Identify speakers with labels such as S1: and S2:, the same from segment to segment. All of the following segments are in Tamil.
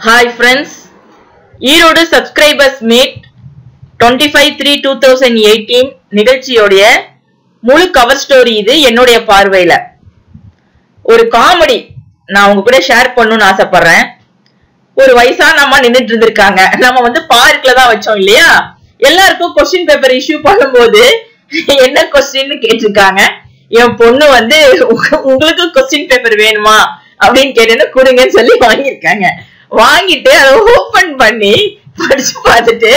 S1: Hi friends Erode subscribers meet twenty five three two thousand eighteen நிகழ்ச்சியோடைய முழு கவர் ஸ்டோரி இது என்னுடைய பார்வையில ஒரு காமெடி நான் உங்க கூட ஷேர் பண்ணணும்னு ஆசைப்படுறேன் ஒரு வயசான அம்மா நின்னுட்டு இருந்திருக்காங்க நம்ம வந்து பார்க்ல தான் வச்சோம் இல்லையா எல்லாருக்கும் கொஸ்டின் பேப்பர் இஷ்யூ பண்ணும்போது என்ன கொஸ்டின்னு கேட்டிருக்காங்க என் பொண்ணு வந்து உங்க- உங்களுக்கு கொஸ்டின் பேப்பர் வேணுமா அப்படின்னு கேட்டேன்னு கொடுங்கன்னு சொல்லி வாங்கியிருக்காங்க வாங்கிட்டு அதை ஓபன் பண்ணி படிச்சு பார்த்துட்டு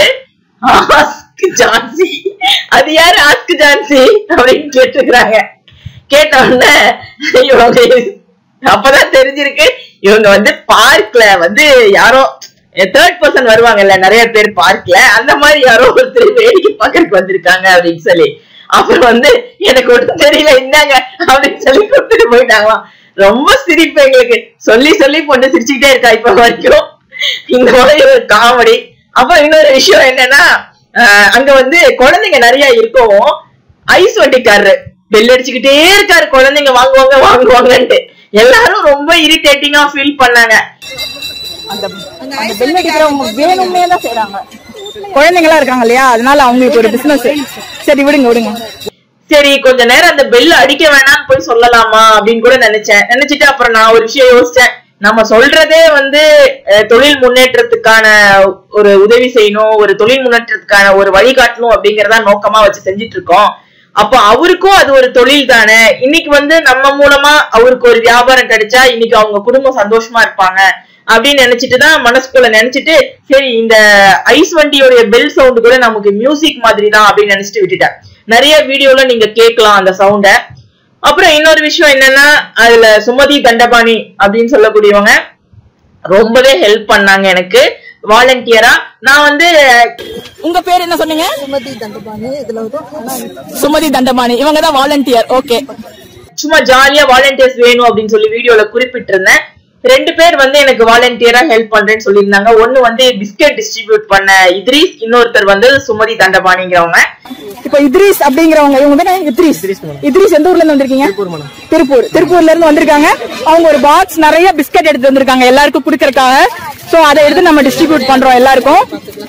S1: ஆஸ்க் ஜான்சி அது யாரு ஆஸ்க் ஜான்சி அப்படின்னு கேட்டிருக்கிறாங்க கேட்ட உடனே இவங்க அப்பதான் தெரிஞ்சிருக்கு இவங்க வந்து பார்க்ல வந்து யாரோ தேர்ட் பர்சன் வருவாங்கல்ல நிறைய பேர் பார்க்ல அந்த மாதிரி யாரோ ஒருத்தர் வேடிக்கை பார்க்கறதுக்கு வந்திருக்காங்க அப்படின்னு சொல்லி அப்புறம் வந்து எனக்கு ஒன்றும் தெரியல இந்தாங்க அப்படின்னு சொல்லி கொடுத்துட்டு போயிட்டாங்களாம் ரொம்ப சிரிப்பு எங்களுக்கு சொல்லி சொல்லி பொண்ணு சிரிச்சுக்கிட்டே இருக்கா இப்ப வரைக்கும் இந்த மாதிரி ஒரு காமெடி அப்புறம் இன்னொரு விஷயம் என்னன்னா ஆஹ் அங்க வந்து குழந்தைங்க நிறைய இருக்கவும் ஐஸ் வண்டிக்காரரு பெல் அடிச்சுக்கிட்டே இருக்காரு குழந்தைங்க வாங்குவாங்க வாங்குவாங்கன்ட்டு எல்லாரும் ரொம்ப இரிட்டேட்டிங்கா ஃபீல் பண்ணாங்க
S2: அந்த அந்த பெல் அடிக்கிறவங்க வேணும்னே தான் செய்றாங்க குழந்தைங்களா இருக்காங்க இல்லையா அதனால அவங்களுக்கு ஒரு பிசினஸ் சரி விடுங்க விடுங்க
S1: சரி கொஞ்ச நேரம் அந்த பெல் அடிக்க வேணாம்னு போய் சொல்லலாமா அப்படின்னு கூட நினைச்சேன் நினைச்சிட்டு அப்புறம் நான் ஒரு விஷயம் யோசிச்சேன் நம்ம சொல்றதே வந்து அஹ், தொழில் முன்னேற்றத்துக்கான ஒரு உதவி செய்யணும் ஒரு தொழில் முன்னேற்றத்துக்கான ஒரு வழிகாட்டணும் அப்படிங்கறதா நோக்கமா வச்சு செஞ்சுட்டு இருக்கோம் அப்ப அவருக்கும் அது ஒரு தொழில் தானே இன்னைக்கு வந்து நம்ம மூலமா அவருக்கு ஒரு வியாபாரம் கிடைச்சா இன்னைக்கு அவங்க குடும்பம் சந்தோஷமா இருப்பாங்க அப்படின்னு நினைச்சிட்டு தான் மனசுக்குள்ள நினைச்சிட்டு சரி இந்த ஐஸ் வண்டியோடைய பெல் சவுண்ட் கூட நமக்கு மியூசிக் மாதிரி தான் அப்படின்னு நினைச்சிட்டு விட்டுட்டேன் நிறைய வீடியோல நீங்க கேட்கலாம் அந்த சவுண்ட அப்புறம் இன்னொரு விஷயம் என்னன்னா அதுல சுமதி தண்டபாணி அப்படின்னு சொல்லக்கூடியவங்க ரொம்பவே ஹெல்ப் பண்ணாங்க எனக்கு வாலண்டியரா நான் வந்து
S2: உங்க பேர் என்ன சொன்னீங்க
S3: சுமதி தண்டபாணி இதுல வந்து ஆனா
S2: சுமதி தண்டபாணி இவங்க தான் வாலண்டியர் ஓகே
S1: சும்மா ஜாலியா வாலண்டியர்ஸ் வேணும் அப்படின்னு சொல்லி வீடியோல குறிப்பிட்டிருந்தேன் ரெண்டு பேர் வந்து எனக்கு வாலண்டியரா ஹெல்ப் பண்றேன்னு சொல்லியிருந்தாங்க ஒண்ணு வந்து பிஸ்கட் டிஸ்ட்ரிபியூட் பண்ண இத்ரீஸ் இன்னொருத்தர் வந்து சுமதி தண்டபாணிங்கிறவங்க
S2: இப்ப இத்ரீஸ் அப்படிங்கிறவங்க இவங்க தானே இத்ரீஸ் இத்ரீஸ் எந்த ஊர்ல இருந்து வந்திருக்கீங்க திருப்பூர் திருப்பூர்ல இருந்து வந்திருக்காங்க அவங்க ஒரு பாக்ஸ் நிறைய பிஸ்கட் எடுத்து வந்திருக்காங்க எல்லாருக்கும் குடுக்கறதுக்காக சோ அதை எடுத்து நம்ம டிஸ்ட்ரிபியூட் பண்றோம் எல்லாருக்கும்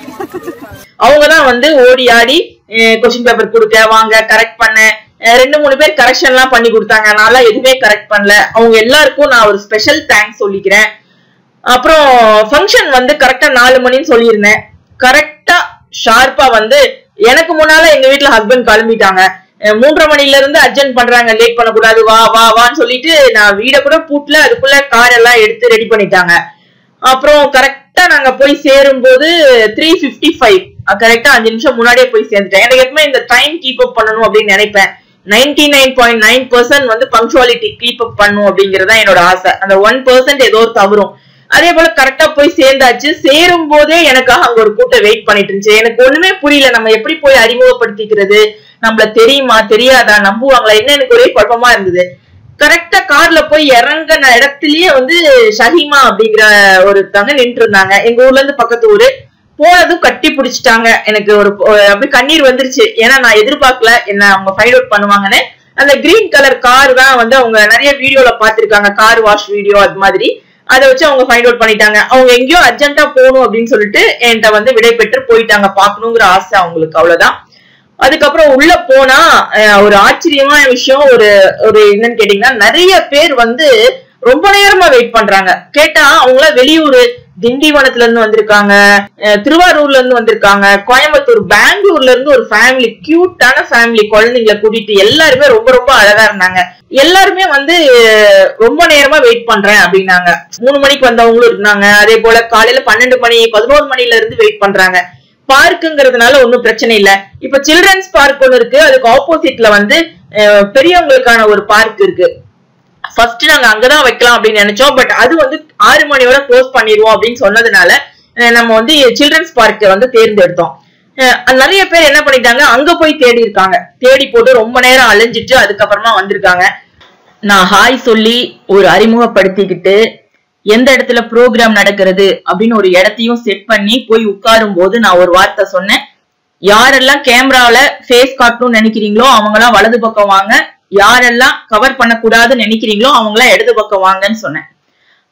S1: அவங்க தான் வந்து ஓடி ஆடி கொஸ்டின் பேப்பர் கொடுக்க வாங்க கரெக்ட் பண்ண அஹ் ரெண்டு மூணு பேர் கரெக்ஷன் எல்லாம் பண்ணி கொடுத்தாங்க நான் எதுவுமே கரெக்ட் பண்ணல அவங்க எல்லாருக்கும் நான் ஒரு ஸ்பெஷல் தேங்க்ஸ் சொல்லிக்கிறேன் அப்புறம் ஃபங்க்ஷன் வந்து கரெக்டா நாலு மணின்னு சொல்லியிருந்தேன் கரெக்டா ஷார்ப்பா வந்து எனக்கு முன்னால எங்க வீட்ல ஹஸ்பண்ட் கிளம்பிட்டாங்க அஹ் மூன்றரை மணில இருந்து அர்ஜென்ட் பண்றாங்க லேட் பண்ணக்கூடாது வா வா வான்னு சொல்லிட்டு நான் வீட கூட பூட்ல அதுக்குள்ள கார் எல்லாம் எடுத்து ரெடி பண்ணிட்டாங்க அப்புறம் கரெக்டா நாங்க போய் சேரும்போது த்ரீ பிப்டி ஃபைவ் கரெக்டா அஞ்சு நிமிஷம் முன்னாடியே போய் சேர்ந்துட்டேன் எனக்கு எப்பவுமே இந்த டைம் கீப் அப் பண்ணணும் அப்படின்னு நினைப்பேன் ninety nine point nine percent வந்து பங்க்சுவாலிட்டி கீப் அப் பண்ணும் அப்படிங்கறது தான் என்னோட ஆசை அந்த ஒன் பர்சன்ட் ஏதோ ஒரு தவறும் அதே போல கரெக்டா போய் சேர்ந்தாச்சு சேரும் போதே எனக்காக அங்க ஒரு கூட்டம் வெயிட் பண்ணிட்டு இருந்துச்சு எனக்கு ஒண்ணுமே புரியல நம்ம எப்படி போய் அறிமுகப்படுத்திக்கிறது நம்மள தெரியுமா தெரியாதா நம்புவாங்களா என்ன எனக்கு ஒரே குழப்பமா இருந்தது கரெக்டா கார்ல போய் இறங்கின இடத்துலயே வந்து ஷஹிமா அப்படிங்கிற ஒருத்தவங்க நின்று இருந்தாங்க எங்க ஊர்ல இருந்து பக்கத்து ஊரு போனதும் கட்டி பிடிச்சிட்டாங்க எனக்கு ஒரு ஒரு அப்படியே கண்ணீர் வந்துருச்சு ஏன்னா நான் எதிர்பார்க்கல என்ன அவங்க ஃபைண்ட் அவுட் பண்ணுவாங்கன்னு அந்த கிரீன் கலர் கார் தான் வந்து அவங்க நிறைய வீடியோல பாத்திருக்காங்க கார் வாஷ் வீடியோ அது மாதிரி அதை வச்சு அவங்க ஃபைண்ட் அவுட் பண்ணிட்டாங்க அவங்க எங்கேயோ அர்ஜென்ட்டா போகணும் அப்படின்னு சொல்லிட்டு என்கிட்ட வந்து விடை பெற்று போயிட்டாங்க பாக்கணுங்கிற ஆசை அவங்களுக்கு அவ்வளவுதான் அதுக்கப்புறம் உள்ள போனா அஹ், ஒரு ஆச்சரியமான விஷயம் ஒரு ஒரு என்னன்னு கேட்டீங்கன்னா நிறைய பேர் வந்து ரொம்ப நேரமா வெயிட் பண்றாங்க கேட்டா அவங்கள வெளியூர் திண்டிவனத்துல இருந்து வந்திருக்காங்க அஹ், திருவாரூர்ல இருந்து வந்திருக்காங்க கோயம்புத்தூர் பெங்களூர்ல இருந்து ஒரு ஃபேமிலி கியூட்டான ஃபேமிலி குழந்தைங்களை கூட்டிட்டு எல்லாருமே ரொம்ப ரொம்ப அழகா இருந்தாங்க எல்லாருமே வந்து அஹ், ரொம்ப நேரமா வெயிட் பண்றேன் அப்படின்னாங்க மூணு மணிக்கு வந்தவங்களும் இருந்தாங்க அதே போல காலையில பன்னெண்டு மணி பதினோரு மணில இருந்து வெயிட் பண்றாங்க பார்க்குங்கிறதுனால ஒன்றும் பிரச்சனை இல்ல இப்ப சில்ட்ரன்ஸ் பார்க் ஒன்று இருக்கு அதுக்கு ஆப்போசிட்ல வந்து அஹ், பெரியவங்களுக்கான ஒரு பார்க் இருக்கு ஃபர்ஸ்ட் நாங்க அங்கதான் வைக்கலாம் அப்படின்னு நினைச்சோம் பட் அது வந்து ஆறு மணியோட க்ளோஸ் பண்ணிடுவோம் அப்படின்னு சொன்னதுனால அஹ், நம்ம வந்து சில்ட்ரன்ஸ் பார்க்க வந்து தேர்ந்தெடுத்தோம் அஹ், நிறைய பேர் என்ன பண்ணிட்டாங்க அங்க போய் தேடி இருக்காங்க தேடி போட்டு ரொம்ப நேரம் அலைஞ்சிட்டு அதுக்கப்புறமா வந்திருக்காங்க நான் ஹாய் சொல்லி ஒரு அறிமுகப்படுத்திக்கிட்டு எந்த இடத்துல ப்ரோக்ராம் நடக்கிறது அப்படின்னு ஒரு இடத்தையும் செட் பண்ணி போய் உட்காரும் போது நான் ஒரு வார்த்தை சொன்னேன் யாரெல்லாம் கேமரால ஃபேஸ் காட்டணும்னு நினைக்கிறீங்களோ அவங்கலாம் வலது பக்கம் வாங்க யாரெல்லாம் கவர் பண்ணக்கூடாதுன்னு நினைக்கிறீங்களோ அவங்களாம் இடது பக்கம் வாங்கன்னு சொன்னேன்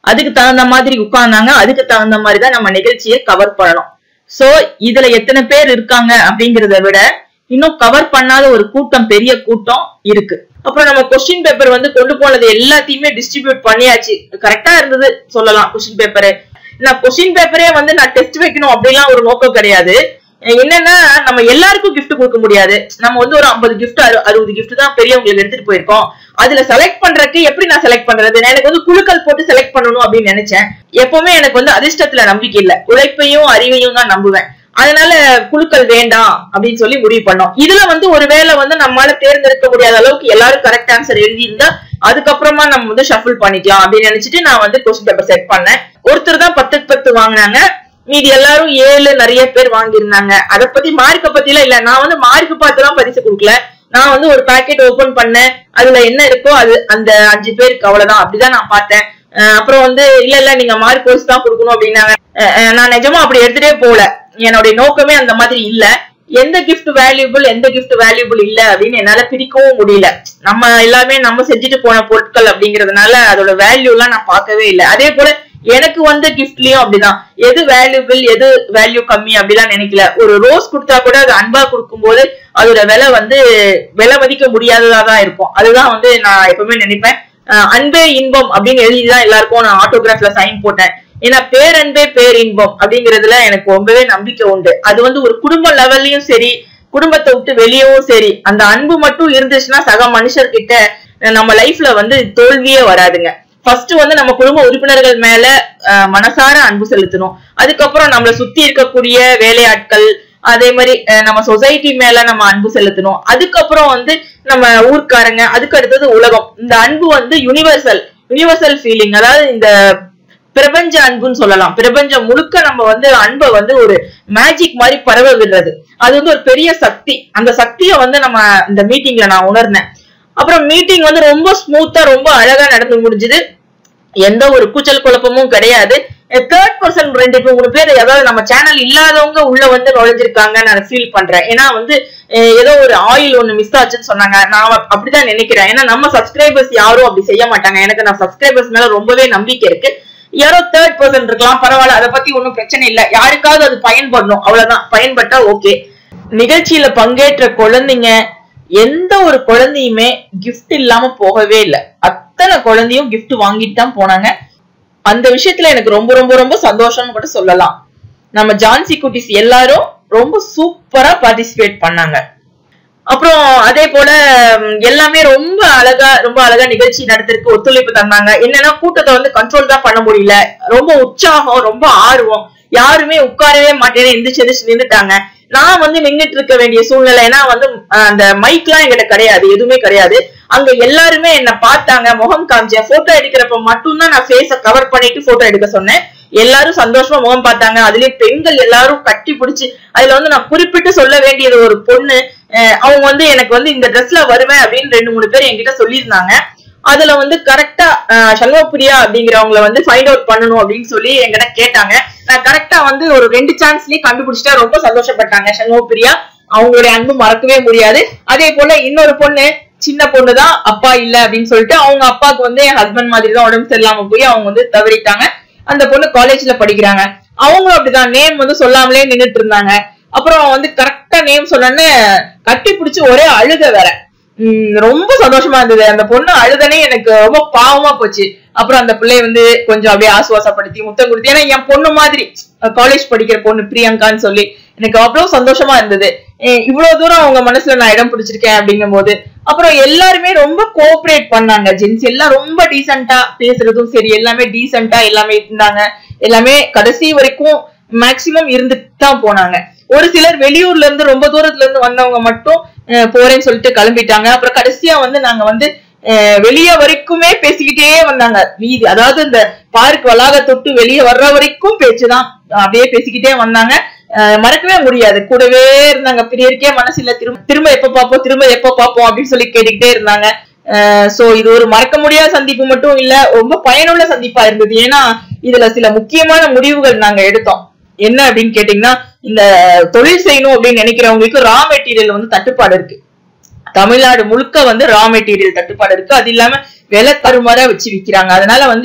S1: அதுக்கு தகுந்த மாதிரி உட்கார்ந்தாங்க அதுக்கு தகுந்த மாதிரி தான் நம்ம நிகழ்ச்சியை கவர் பண்ணணும் சோ இதுல எத்தனை பேர் இருக்காங்க அப்படிங்கறத விட இன்னும் கவர் பண்ணாத ஒரு கூட்டம் பெரிய கூட்டம் இருக்கு அப்புறம் நம்ம கொஸ்டின் பேப்பர் வந்து கொண்டு போனது எல்லாத்தையுமே டிஸ்ட்ரிபியூட் பண்ணியாச்சு கரெக்டா இருந்தது சொல்லலாம் கொஸ்டின் பேப்பரு நான் கொஸ்டின் பேப்பரே வந்து நான் டெஸ்ட் வைக்கணும் அப்படிலாம் ஒரு நோக்கம் கிடையாது என்னன்னா நம்ம எல்லாருக்கும் gift கொடுக்க முடியாது நம்ம வந்து ஒரு ஐம்பது gift அறு அறுபது gift தான் பெரியவங்களுக்கு எடுத்துட்டு போயிருக்கோம் அதுல செலக்ட் பண்றதுக்கு எப்படி நான் செலக்ட் பண்றது நான் எனக்கு வந்து குழுக்கள் போட்டு செலக்ட் பண்ணணும் அப்படின்னு நினைச்சேன் எப்பவுமே எனக்கு வந்து அதிர்ஷ்டத்துல நம்பிக்கை இல்ல உழைப்பையும் அறிவையும் தான் நம்புவேன் அதனால குழுக்கள் வேண்டாம் அப்படின்னு சொல்லி முடிவு பண்ணோம் இதுல வந்து ஒருவேளை வந்து நம்மளால தேர்ந்தெடுக்க முடியாத அளவுக்கு எல்லாரும் கரெக்ட் ஆன்சர் எழுதியிருந்தா அதுக்கப்புறமா நம்ம வந்து ஷஃபிள் பண்ணிக்கலாம் அப்படின்னு நினைச்சிட்டு நான் வந்து கொஸ்டின் பேப்பர் செட் பண்ணேன் ஒருத்தர் தான் பத்துக்கு பத்து வாங்கினாங்க மீதி எல்லாரும் ஏழு நிறைய பேர் வாங்கியிருந்தாங்க அத பத்தி மார்க்க பத்திலாம் இல்ல நான் வந்து மார்க் பார்த்துலாம் பரிசு கொடுக்கல நான் வந்து ஒரு பாக்கெட் ஓபன் பண்ணேன் அதுல என்ன இருக்கோ அது அந்த அஞ்சு பேருக்கு அவ்வளவுதான் அப்படிதான் நான் பார்த்தேன் அஹ் அப்புறம் வந்து இல்ல இல்ல நீங்க மார்க் கோர்ஸ் தான் கொடுக்கணும் அப்படின்னாங்க அஹ் அஹ் நான் நிஜமா அப்படி எடுத்துட்டே போல என்னுடைய நோக்கமே அந்த மாதிரி இல்ல எந்த கிஃப்ட் வேல்யூபிள் எந்த கிஃப்ட் வேல்யூபிள் இல்ல அப்படின்னு என்னால பிரிக்கவும் முடியல நம்ம எல்லாமே நம்ம செஞ்சுட்டு போன பொருட்கள் அப்படிங்கறதுனால அதோட வேல்யூ எல்லாம் நான் பார்க்கவே இல்லை அதே போல எனக்கு வந்த கிஃப்ட்லயும் அப்படிதான் எது வேல்யூபிள் எது வேல்யூ கம்மி அப்படிலாம் நினைக்கல ஒரு ரோஸ் கொடுத்தா கூட அது அன்பா கொடுக்கும்போது அதோட விலை வந்து விலை மதிக்க முடியாததா தான் இருக்கும் அதுதான் வந்து நான் எப்பவுமே நினைப்பேன் அஹ் அன்பே இன்பம் அப்படின்னு எழுதிதான் எல்லாருக்கும் நான் ஆட்டோகிராஃப்ல சைன் போட்டேன் ஏன்னா பேரன்பே பேரின்பம் அப்படிங்கறதுல எனக்கு ரொம்பவே நம்பிக்கை உண்டு அது வந்து ஒரு குடும்ப லெவல்லயும் சரி குடும்பத்தை விட்டு வெளியவும் சரி அந்த அன்பு மட்டும் இருந்துச்சுன்னா சக மனுஷர்கிட்ட நம்ம லைஃப்ல வந்து தோல்வியே வராதுங்க ஃபர்ஸ்ட் வந்து நம்ம குடும்ப உறுப்பினர்கள் மேல அஹ், மனசார அன்பு செலுத்தணும் அதுக்கப்புறம் நம்மள சுத்தி இருக்கக்கூடிய வேலையாட்கள் அதே மாதிரி அஹ், நம்ம சொசைட்டி மேல நம்ம அன்பு செலுத்தணும் அதுக்கப்புறம் வந்து நம்ம ஊர்க்காரங்க அதுக்கு அடுத்தது உலகம் இந்த அன்பு வந்து யுனிவர்சல் யுனிவர்சல் ஃபீலிங் அதாவது இந்த பிரபஞ்ச அன்புன்னு சொல்லலாம் பிரபஞ்சம் முழுக்க நம்ம வந்து அன்பை வந்து ஒரு மேஜிக் மாதிரி பரவ விடுறது அது வந்து ஒரு பெரிய சக்தி அந்த சக்தியை வந்து நம்ம இந்த மீட்டிங்ல நான் உணர்ந்தேன் அப்புறம் மீட்டிங் வந்து ரொம்ப ஸ்மூத்தா ரொம்ப அழகா நடந்து முடிஞ்சது எந்த ஒரு கூச்சல் குழப்பமும் கிடையாது தேர்ட் பர்சன் ரெண்டு பேர் மூணு பேர் அதாவது நம்ம சேனல் இல்லாதவங்க உள்ள வந்து நுழைஞ்சிருக்காங்க நான் ஃபீல் பண்றேன் ஏன்னா வந்து அஹ், ஏதோ ஒரு ஆயில் ஒண்ணு மிஸ் ஆச்சுன்னு சொன்னாங்க நான் அப்படிதான் நினைக்கிறேன் ஏன்னா நம்ம சப்ஸ்கிரைபர்ஸ் யாரும் அப்படி செய்ய மாட்டாங்க எனக்கு நான் சப்ஸ்கிரைபர்ஸ் மேல ரொம்பவே நம்பிக்கை இருக்கு யாரோ தேர்ட் பர்சன் இருக்கலாம் பரவாயில்ல அதை பத்தி ஒன்றும் பிரச்சனை இல்ல யாருக்காவது அது பயன்படணும் அவ்வளவுதான் பயன்பட்டா ஓகே நிகழ்ச்சியில பங்கேற்ற குழந்தைங்க எந்த ஒரு குழந்தையுமே gift இல்லாம போகவே இல்லை அத்தனை குழந்தையும் gift வாங்கிட்டு தான் போனாங்க அந்த விஷயத்துல எனக்கு ரொம்ப ரொம்ப ரொம்ப சந்தோஷம்னு கூட சொல்லலாம் நம்ம ஜான்சி குட்டிஸ் எல்லாரும் ரொம்ப சூப்பரா பார்ட்டிசிபேட் பண்ணாங்க அப்புறம் அதே போல ம், எல்லாமே ரொம்ப அழகா ரொம்ப அழகா நிகழ்ச்சி நடத்திருக்கு ஒத்துழைப்பு தந்தாங்க என்னன்னா கூட்டத்தை வந்து கண்ட்ரோல் தான் பண்ண முடியல ரொம்ப உற்சாகம் ரொம்ப ஆர்வம் யாருமே உட்காரவே மாட்டேன்னு எந்திரிச்சு எந்திரிச்சு நின்னுட்டாங்க நான் வந்து நின்னுட்டு இருக்க வேண்டிய சூழ்நிலை ஏன்னா வந்து அஹ், அந்த மைக்லாம் என்கிட்ட கிடையாது எதுவுமே கிடையாது அங்க எல்லாருமே என்ன பார்த்தாங்க முகம் காமிச்சேன் போட்டோ எடுக்கிறப்ப மட்டும்தான் நான் ஃபேஸ கவர் பண்ணிட்டு போட்டோ எடுக்க சொன்னேன் எல்லாரும் சந்தோஷமா முகம் பார்த்தாங்க அதுலயும் பெண்கள் எல்லாரும் கட்டி பிடிச்சு அதுல வந்து நான் குறிப்பிட்டு சொல்ல வேண்டியது ஒரு பொண்ணு அஹ் அவங்க வந்து எனக்கு வந்து இந்த ட்ரெஸ்ல வருவேன் அப்படின்னு ரெண்டு மூணு பேர் என்கிட்ட சொல்லியிருந்தாங்க அதுல வந்து கரெக்டா சண்முகப்பிரியா அப்படிங்கிறவங்கள வந்து ஃபைண்ட் அவுட் பண்ணணும் அப்படின்னு சொல்லி என்கிட்ட கேட்டாங்க நான் கரெக்டா வந்து ஒரு ரெண்டு சான்ஸ்லயே கண்டுபிடிச்சிட்டா ரொம்ப சந்தோஷப்பட்டாங்க சண்முகப்பிரியா அவங்களுடைய அன்பு மறக்கவே முடியாது அதே போல இன்னொரு பொண்ணு சின்ன பொண்ணு தான் அப்பா இல்ல அப்படின்னு சொல்லிட்டு அவங்க அப்பாவுக்கு வந்து என் ஹஸ்பண்ட் மாதிரி தான் உடம்பு சரியில்லாம போய் அவங்க வந்து தவறிட்டாங்க அந்த பொண்ணு காலேஜ்ல படிக்கிறாங்க அவங்களும் அப்படிதான் நேம் வந்து சொல்லாமலே நின்னுட்டு இருந்தாங்க அப்புறம் வந்து கரெக்டா நேம் சொன்னோன்னு கட்டி பிடிச்சு ஒரே அழுக வேற உம் ரொம்ப சந்தோஷமா இருந்தது அந்த பொண்ணு அழுதனே எனக்கு ரொம்ப பாவமா போச்சு அப்புறம் அந்த பிள்ளைய வந்து கொஞ்சம் அப்படியே ஆசுவாசப்படுத்தி முத்தம் கொடுத்து ஏன்னா என் பொண்ணு மாதிரி காலேஜ் படிக்கிற பொண்ணு பிரியங்கான்னு சொல்லி எனக்கு அவ்வளவு சந்தோஷமா இருந்தது அஹ் இவ்வளவு தூரம் அவங்க மனசுல நான் இடம் பிடிச்சிருக்கேன் அப்படிங்கும் போது அப்புறம் எல்லாருமே ரொம்ப கோஆபரேட் பண்ணாங்க ஜென்ஸ் எல்லாம் ரொம்ப டீசெண்டா பேசுறதும் சரி எல்லாமே டீசெண்டா எல்லாமே இருந்தாங்க எல்லாமே கடைசி வரைக்கும் மேக்சிமம் இருந்துட்டு தான் போனாங்க ஒரு சிலர் வெளியூர்ல இருந்து ரொம்ப தூரத்துல இருந்து வந்தவங்க மட்டும் அஹ், போறேன்னு சொல்லிட்டு கிளம்பிட்டாங்க அப்புறம் கடைசியா வந்து நாங்க வந்து அஹ், வெளிய வரைக்குமே பேசிக்கிட்டே வந்தாங்க வீதி அதாவது இந்த பார்க் வளாக தொட்டு வெளியே வர்ற வரைக்கும் பேச்சுதான் அப்படியே பேசிக்கிட்டே வந்தாங்க அஹ், மறக்கவே முடியாது கூடவே இருந்தாங்க பிரியருக்கே மனசு இல்ல திரும்ப திரும்ப எப்ப பாப்போம் திரும்ப எப்ப பாப்போம் அப்படின்னு சொல்லி கேட்டுக்கிட்டே இருந்தாங்க சோ இது ஒரு மறக்க முடியாத சந்திப்பு மட்டும் இல்ல ரொம்ப பயனுள்ள சந்திப்பா இருந்தது ஏன்னா இதுல சில முக்கியமான முடிவுகள் நாங்க எடுத்தோம் என்ன அப்படின்னு கேட்டீங்கன்னா இந்த தொழில் செய்யணும் அப்படின்னு நினைக்கிறவங்களுக்கு ரா மெட்டீரியல் வந்து தட்டுப்பாடு இருக்கு தமிழ்நாடு முழுக்க வந்து ரா மெட்டீரியல் தட்டுப்பாடு இருக்கு அது இல்லாம விலை தருமாறா வச்சு விக்கிறாங்க அதனால வந்து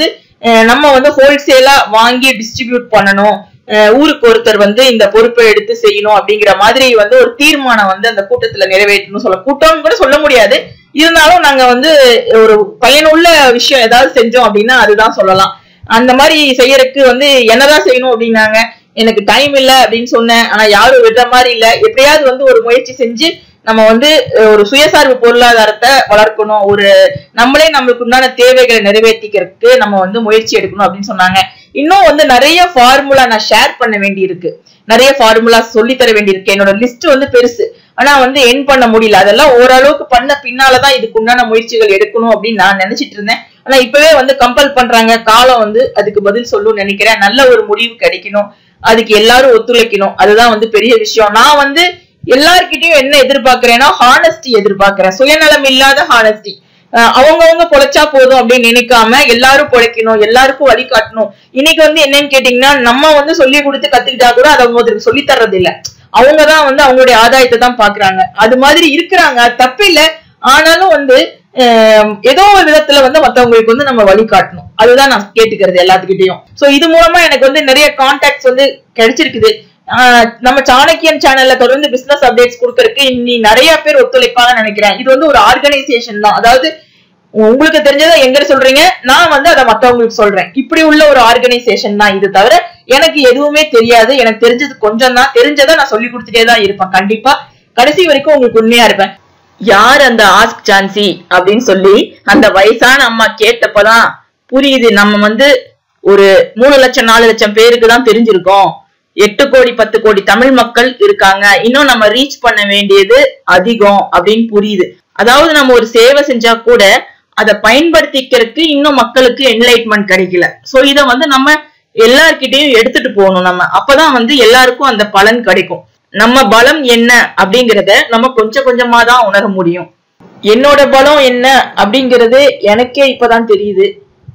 S1: அஹ் நம்ம வந்து ஹோல்சேலா வாங்கி டிஸ்ட்ரிபியூட் பண்ணணும் அஹ் ஊருக்கு ஒருத்தர் வந்து இந்த பொறுப்பை எடுத்து செய்யணும் அப்படிங்கிற மாதிரி வந்து ஒரு தீர்மானம் வந்து அந்த கூட்டத்துல நிறைவேற்றணும் சொல்ல கூட்டம்னு கூட சொல்ல முடியாது இருந்தாலும் நாங்க வந்து ஒரு பயனுள்ள விஷயம் ஏதாவது செஞ்சோம் அப்படின்னா அதுதான் சொல்லலாம் அந்த மாதிரி செய்யறதுக்கு வந்து என்னதான் செய்யணும் அப்படின்னாங்க எனக்கு டைம் இல்ல அப்படின்னு சொன்னேன் ஆனா யாரும் விடுற மாதிரி இல்ல எப்படியாவது வந்து ஒரு முயற்சி செஞ்சு நம்ம வந்து அஹ், ஒரு சுயசார்பு பொருளாதாரத்தை வளர்க்கணும் ஒரு நம்மளே நம்மளுக்கு உண்டான தேவைகளை நிறைவேற்றிக்கிறதுக்கு நம்ம வந்து முயற்சி எடுக்கணும் அப்படின்னு சொன்னாங்க இன்னும் வந்து நிறைய ஃபார்முலா நான் ஷேர் பண்ண வேண்டி இருக்கு நிறைய ஃபார்முலா சொல்லி தர வேண்டி இருக்கு என்னோட லிஸ்ட் வந்து பெருசு ஆனா வந்து என் பண்ண முடியல அதெல்லாம் ஓரளவுக்கு பண்ண பின்னாலதான் இதுக்கு உண்டான முயற்சிகள் எடுக்கணும் அப்படின்னு நான் நினைச்சிட்டு இருந்தேன் ஆனா இப்பவே வந்து கம்பல் பண்றாங்க காலம் வந்து அதுக்கு பதில் சொல்லும் நினைக்கிறேன் நல்ல ஒரு முடிவு கிடைக்கணும் அதுக்கு எல்லாரும் ஒத்துழைக்கணும் அதுதான் வந்து பெரிய விஷயம் நான் வந்து எல்லார்கிட்டயும் என்ன எதிர்பார்க்கிறேன்னா ஹானஸ்டி எதிர்பார்க்கிறேன் சுயநலம் இல்லாத ஹானஸ்டி அவங்கவங்க பொழைச்சா போதும் அப்படின்னு நினைக்காம எல்லாரும் பொழைக்கணும் எல்லாருக்கும் வழிகாட்டணும் இன்னைக்கு வந்து என்னன்னு கேட்டீங்கன்னா நம்ம வந்து சொல்லி கொடுத்து கத்துக்கிட்டா கூட அதை ஒருத்தருக்கு சொல்லி தர்றது இல்ல அவங்கதான் வந்து அவங்களுடைய ஆதாயத்தை தான் பாக்குறாங்க அது மாதிரி இருக்கிறாங்க அது தப்பு இல்ல ஆனாலும் வந்து அஹ், ஏதோ ஒரு விதத்துல வந்து மத்தவங்களுக்கு வந்து நம்ம வழிகாட்டணும் அதுதான் நான் கேட்டுக்கிறது எல்லாத்துக்கிட்டையும் சோ இது மூலமா எனக்கு வந்து நிறைய கான்டாக்ட்ஸ் வந்து கிடைச்சிருக்குது ஆஹ் நம்ம சாணக்கியன் சேனல்ல தொடர்ந்து பிசினஸ் அப்டேட்ஸ் கொடுக்கறதுக்கு இன்னி நிறைய பேர் ஒத்துழைப்பாங்கன்னு நினைக்கிறேன் இது வந்து ஒரு ஆர்கனைசேஷன் தான் அதாவது உங்களுக்கு தெரிஞ்சதை எங்க சொல்றீங்க நான் வந்து அதை மத்தவங்களுக்கு சொல்றேன் இப்படி உள்ள ஒரு ஆர்கனைசேஷன் தான் இது தவிர எனக்கு எதுவுமே தெரியாது எனக்கு தெரிஞ்சது கொஞ்சம் தான் தெரிஞ்சதை நான் சொல்லி கொடுத்துட்டே தான் இருப்பேன் கண்டிப்பா கடைசி வரைக்கும் உங்களுக்கு உண்மையா இருப்பேன் யார் அந்த ஆஸ்க் சான்சி அப்படின்னு சொல்லி அந்த வயசான அம்மா கேட்டப்பதான் புரியுது நம்ம வந்து ஒரு மூணு லட்சம் நாலு லட்சம் பேருக்கு தான் தெரிஞ்சிருக்கோம் எட்டு கோடி பத்து கோடி தமிழ் மக்கள் இருக்காங்க இன்னும் நம்ம ரீச் பண்ண வேண்டியது அதிகம் அப்படின்னு புரியுது அதாவது நம்ம ஒரு சேவை செஞ்சா கூட அதை பயன்படுத்திக்கிறதுக்கு இன்னும் மக்களுக்கு என்லைட்மெண்ட் கிடைக்கல சோ இத வந்து நம்ம எல்லார்கிட்டயும் எடுத்துட்டு போகணும் நம்ம அப்பதான் வந்து எல்லாருக்கும் அந்த பலன் கிடைக்கும் நம்ம பலம் என்ன அப்படிங்கறத நம்ம கொஞ்சம் கொஞ்சமா தான் உணர முடியும் என்னோட பலம் என்ன அப்படிங்கறது எனக்கே இப்பதான் தெரியுது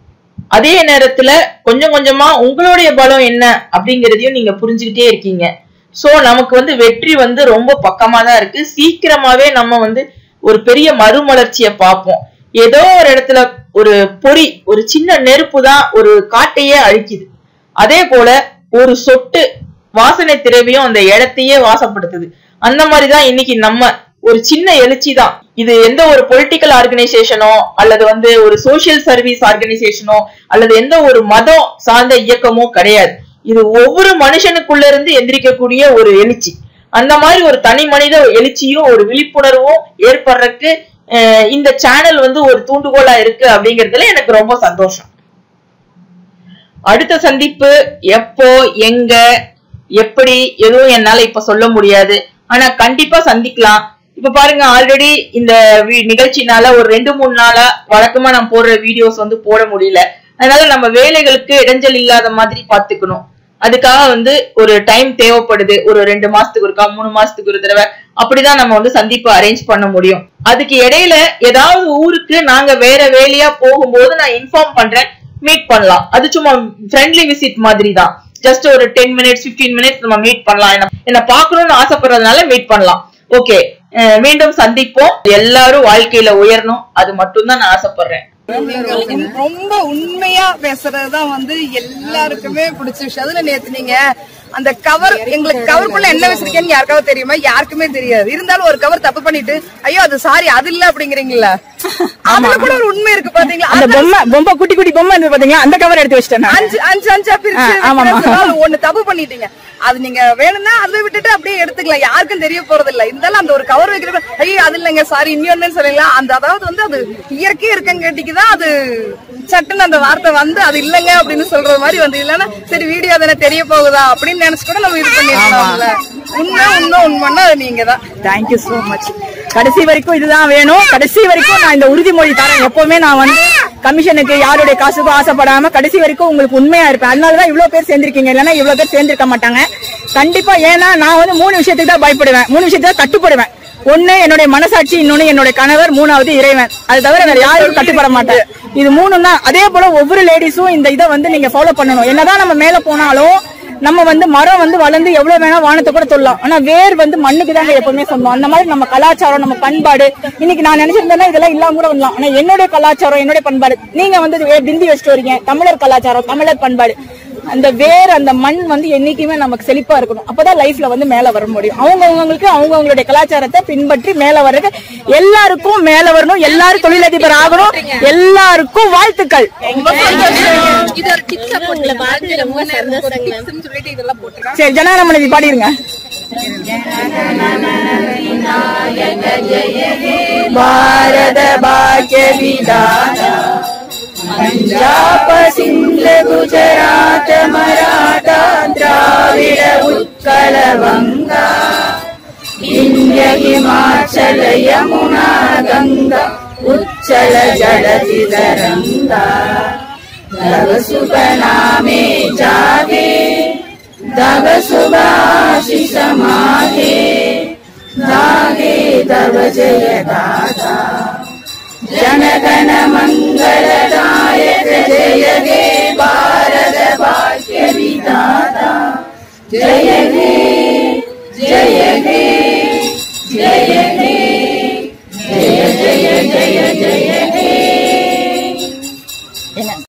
S1: அதே நேரத்துல கொஞ்சம் கொஞ்சமா உங்களுடைய பலம் என்ன அப்படிங்கறதையும் நீங்க புரிஞ்சுக்கிட்டே இருக்கீங்க சோ நமக்கு வந்து வெற்றி வந்து ரொம்ப பக்கமா தான் இருக்கு சீக்கிரமாவே நம்ம வந்து ஒரு பெரிய மறுமலர்ச்சியை பார்ப்போம் ஏதோ ஒரு இடத்துல ஒரு பொறி ஒரு சின்ன நெருப்பு தான் ஒரு காட்டையே அழிக்குது அதே போல ஒரு சொட்டு வாசனை திரவியம் அந்த இடத்தையே வாசப்படுத்துது அந்த மாதிரிதான் இன்னைக்கு நம்ம ஒரு சின்ன எழுச்சி தான் இது எந்த ஒரு பொலிட்டிக்கல் ஆர்கனைசேஷனோ அல்லது வந்து ஒரு சோசியல் சர்வீஸ் ஆர்கனைசேஷனோ அல்லது எந்த ஒரு மதம் சார்ந்த இயக்கமோ கிடையாது இது ஒவ்வொரு மனுஷனுக்குள்ள இருந்து எந்திரிக்கக்கூடிய ஒரு எழுச்சி அந்த மாதிரி ஒரு தனி மனித எழுச்சியும் ஒரு விழிப்புணர்வும் ஏற்படுறதுக்கு அஹ், இந்த சேனல் வந்து ஒரு தூண்டுகோலா இருக்கு அப்படிங்கறதுல எனக்கு ரொம்ப சந்தோஷம் அடுத்த சந்திப்பு எப்போ எங்க எப்படி எதுவும் என்னால இப்ப சொல்ல முடியாது ஆனா கண்டிப்பா சந்திக்கலாம் இப்ப பாருங்க ஆல்ரெடி இந்த வி- நிகழ்ச்சினால ஒரு ரெண்டு மூணு நாளா வழக்கமா நான் போடுற வீடியோஸ் வந்து போட முடியல அதனால நம்ம வேலைகளுக்கு இடைஞ்சல் இல்லாத மாதிரி பாத்துக்கணும் அதுக்காக வந்து ஒரு டைம் தேவைப்படுது ஒரு ரெண்டு மாசத்துக்கு ஒருக்கா மூணு மாசத்துக்கு ஒரு தடவை அப்படிதான் நம்ம வந்து சந்திப்பு அரேஞ்ச் பண்ண முடியும் அதுக்கு இடையில ஏதாவது ஊருக்கு நாங்க வேற வேலையா போகும்போது நான் இன்ஃபார்ம் பண்றேன் மீட் பண்ணலாம் அது சும்மா ஃப்ரெண்ட்லி விசிட் மாதிரி தான் ஜஸ்ட் ஒரு டென் மினிட்ஸ் 15 மினிட்ஸ் நம்ம மீட் பண்ணலாம் என்ன என்ன பார்க்கணும்னு ஆசைப்படுறதுனால மீட் பண்ணலாம் ஓகே மீண்டும் சந்திப்போம் எல்லாரும் வாழ்க்கையில உயரணும் அது மட்டும்தான் நான் ஆசைப்படுறேன்
S3: உண்- ரொம்ப உண்மையா பேசுறதுதான் வந்து எல்லாருக்குமே பிடிச்ச விஷயம் அதுல நேத்து நீங்க அந்த கவர் எங்களுக்கு கவருக்குள்ள என்ன வச்சிருக்கேன்னு யாருக்காவது தெரியுமா யாருக்குமே தெரியாது இருந்தாலும் ஒரு கவர் தப்பு பண்ணிட்டு ஐயோ அது சாரி அது இல்ல அப்படிங்கிறீங்களா அதுல கூட ஒரு உண்மை இருக்கு பாத்தீங்களா
S2: அந்த பொம்மை பொம்மை குட்டி குட்டி பொம்மை இருந்து பாத்தீங்களா அந்த கவர் எடுத்து வச்சிட்டேன் நான்.
S3: அஞ்சு அஞ்சு அஞ்சா பிரிச்சு
S2: ஆ, ஆமாமா.
S3: வைக்கிறதுனால ஒண்ணு தப்பு பண்ணிட்டீங்க அது நீங்க வேணும்னா அதை விட்டுட்டு அப்படியே எடுத்துக்கலாம் யாருக்கும் தெரிய போறது இல்ல இருந்தாலும் அந்த ஒரு கவர் வைக்கிற ஐயோ அது இல்லைங்க சாரி இன்னொன்னு சொல்லுங்களா அந்த அதாவது வந்து அது இயற்கை இருக்கங்கட்டிக்குதான் அது சட்டுன்னு அந்த வார்த்தை வந்து அது இல்லைங்க அப்படின்னு சொல்ற மாதிரி வந்து இல்லைன்னா சரி வீடியோ தானே தெரிய போகுதா அப்படின்னு நினைச்சு கூட நம்ம இது பண்ணிருக்கலாம்ல உண்மை உண்மை உண்மைன்னா அது நீங்க தான்
S2: தேங்க்யூ சோ மச் கடைசி வரைக்கும் இதுதான் வேணும் கடைசி வரைக்கும் நான் இந்த உறுதிமொழி தரேன் எப்பவுமே நான் வந்து கமிஷனுக்கு யாருடைய காசுக்கும் ஆசைப்படாம கடைசி வரைக்கும் உங்களுக்கு உண்மையா இருப்பேன் அதனாலதான் இவ்வளவு பேர் சேர்ந்திருக்கீங்க இல்லைன்னா இவ்வளவு பேர் சேர்ந்திருக்க மாட்டாங்க கண்டிப்பா ஏன்னா நான் வந்து மூணு விஷயத்துக்கு தான் பயப்படுவேன் மூணு விஷயத்துக்கு தான் கட்டுப்படுவேன் ஒண்ணு என்னுடைய மனசாட்சி இன்னொன்னு என்னுடைய கணவர் மூணாவது இறைவன் அது தவிர வேற யாரும் கட்டுப்பட மாட்டேன் இது மூணும் தான் அதே போல ஒவ்வொரு லேடிஸும் இந்த இதை வந்து நீங்க ஃபாலோ பண்ணணும் என்னதான் நம்ம மேல போனாலும் நம்ம வந்து மரம் வந்து வளர்ந்து எவ்வளவு வேணா வானத்தை கூட சொல்லலாம் ஆனா வேர் வந்து மண்ணுக்கு தாங்க எப்பவுமே சொந்தம் அந்த மாதிரி நம்ம கலாச்சாரம் நம்ம பண்பாடு இன்னைக்கு நான் நினைச்சிருந்தேன்னா இதெல்லாம் இல்லாம கூட வரலாம் ஆனா என்னுடைய கலாச்சாரம் என்னுடைய பண்பாடு நீங்க வந்து வே- பிந்தி வச்சுட்டு வரீங்க தமிழர் கலாச்சாரம் தமிழர் பண்பாடு அந்த வேர் அந்த மண் வந்து என்னைக்குமே நமக்கு செழிப்பா இருக்கணும் அப்பதான் லைஃப்ல வந்து மேல வர முடியும் அவங்க அவங்களுக்கு அவங்க அவங்களுடைய கலாச்சாரத்தை பின்பற்றி மேல வர்றதுக்கு எல்லாருக்கும் மேல வரணும் எல்லாரும் தொழிலதிபர் ஆகணும் எல்லாருக்கும் வாழ்த்துக்கள்
S3: இது ஒரு டிப்ஸ் உங்களை பார்த்து ரொம்ப சந்தோஷம் சொல்லிட்டு இதெல்லாம் போட்டுருக்காங்க
S2: சரி ஜனகணமனதி பாடிருங்க பாரத பாக்கிய விதாதா பஞ்சாப சிந்த குஜராத் மராட்டா திராவிட உட்கல வங்கா இந்திய ஹிமாச்சல யமுனா கங்கா உச்சல ஜலதி தரங்கா தவ சுப நாமே ஜாगे तव सुभाषिष मागे गागे तव जय गाथा जनगण मङ्गलदायक जय हे भारत भाग्य विधाता जय हे जय